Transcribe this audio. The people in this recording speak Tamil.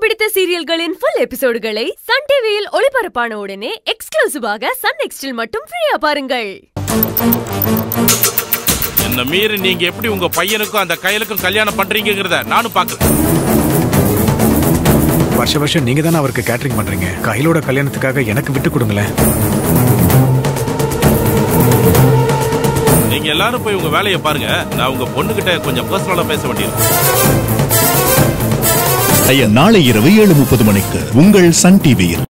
பிடித்த சீரியல்களின் ஃபுல் எபிசோடுகளை சன் டிவியில் ஒளிபரப்பான உடனே எக்ஸ்க்ளூசிவாக சன் நெக்ஸ்டில் மட்டும் ஃப்ரீயா பாருங்கள் என்ன மீறி நீங்க எப்படி உங்க பையனுக்கும் அந்த கையலுக்கும் கல்யாணம் பண்றீங்கிறத நானும் பாக்குறேன் வருஷ வருஷம் நீங்க தானே அவருக்கு கேட்டரிங் பண்றீங்க கையிலோட கல்யாணத்துக்காக எனக்கு விட்டு கொடுங்களேன் நீங்க எல்லாரும் போய் உங்க வேலையை பாருங்க நான் உங்க பொண்ணுகிட்ட கொஞ்சம் பர்சனலா பேச வேண்டியிருக்கு ஐயா நாளை இரவு ஏழு முப்பது மணிக்கு உங்கள் சன் டிவியில்